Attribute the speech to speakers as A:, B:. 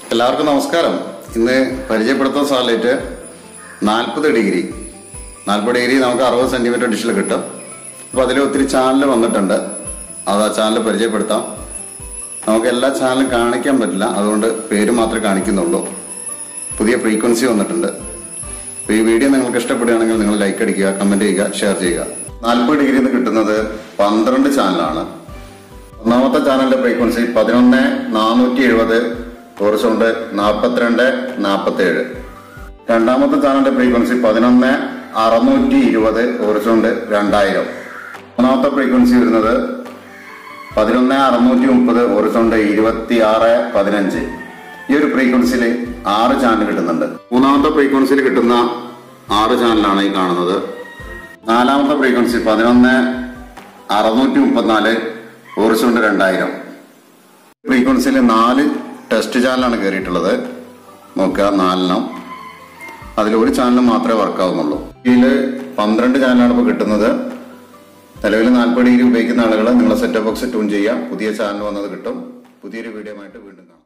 A: എല്ലാവർക്കും നമസ്കാരം ഇന്ന് പരിചയപ്പെടുത്തുന്ന സാറ്റലൈറ്റ് നാൽപ്പത് ഡിഗ്രി നാൽപ്പത് ഡിഗ്രി നമുക്ക് അറുപത് സെന്റിമീറ്റർ ഡിഷിൽ കിട്ടും അപ്പോൾ അതിൽ ഒത്തിരി ചാനൽ വന്നിട്ടുണ്ട് അത് ആ ചാനൽ പരിചയപ്പെടുത്താം നമുക്ക് എല്ലാ ചാനലും കാണിക്കാൻ പറ്റില്ല അതുകൊണ്ട് പേര് മാത്രമേ കാണിക്കുന്നുള്ളൂ പുതിയ ഫ്രീക്വൻസി വന്നിട്ടുണ്ട് അപ്പോൾ ഈ വീഡിയോ നിങ്ങൾക്ക് ഇഷ്ടപ്പെടുകയാണെങ്കിൽ നിങ്ങൾ ലൈക്ക് അടിക്കുക കമന്റ് ചെയ്യുക ഷെയർ ചെയ്യുക നാൽപ്പത് ഡിഗ്രി നിന്ന് കിട്ടുന്നത് പന്ത്രണ്ട് ചാനലാണ് ഒന്നാമത്തെ ചാനലിന്റെ ഫ്രീക്വൻസി പതിനൊന്ന് നാനൂറ്റി എഴുപത് ഹോറിസോണ്ട് നാൽപ്പത്തിരണ്ട് നാൽപ്പത്തി ഏഴ് രണ്ടാമത്തെ ചാനലിന്റെ ഫ്രീക്വൻസി പതിനൊന്ന് അറുന്നൂറ്റി ഇരുപത് ഹോറിസോണ്ട് രണ്ടായിരം മൂന്നാമത്തെ ഫ്രീക്വൻസി വരുന്നത് പതിനൊന്ന് അറുന്നൂറ്റി മുപ്പത് ഹോറിസോണ്ട് ഇരുപത്തി ആറ് പതിനഞ്ച് ഈ ഒരു ഫ്രീക്വൻസിയിൽ ആറ് ചാനൽ കിട്ടുന്നുണ്ട് മൂന്നാമത്തെ ഫ്രീക്വൻസിയിൽ കിട്ടുന്ന ആറ് ചാനലാണ് ഈ കാണുന്നത് നാലാമത്തെ ഫ്രീക്വൻസി പതിനൊന്ന് അറുന്നൂറ്റി മുപ്പത്തിനാല് ഹോറിസോണ്ട് രണ്ടായിരം ഫ്രീക്വൻസിയിൽ നാല് ടെസ്റ്റ് ചാനലാണ് കയറിയിട്ടുള്ളത് നോക്കുക നാലെണ്ണം അതിൽ ഒരു ചാനൽ മാത്രമേ വർക്കാവുന്നുള്ളൂ ഇതിൽ പന്ത്രണ്ട് ചാനലാണ് ഇപ്പോൾ കിട്ടുന്നത് നിലവിൽ നാൽപ്പത് ഡിഗ്രി ഉപയോഗിക്കുന്ന ആളുകൾ നിങ്ങളെ സെറ്റപ്പ് ബോക്സ് ട്യൂൺ ചെയ്യുക പുതിയ ചാനൽ വന്നത് കിട്ടും പുതിയൊരു വീഡിയോ ആയിട്ട് വീണ്ടും കാണാം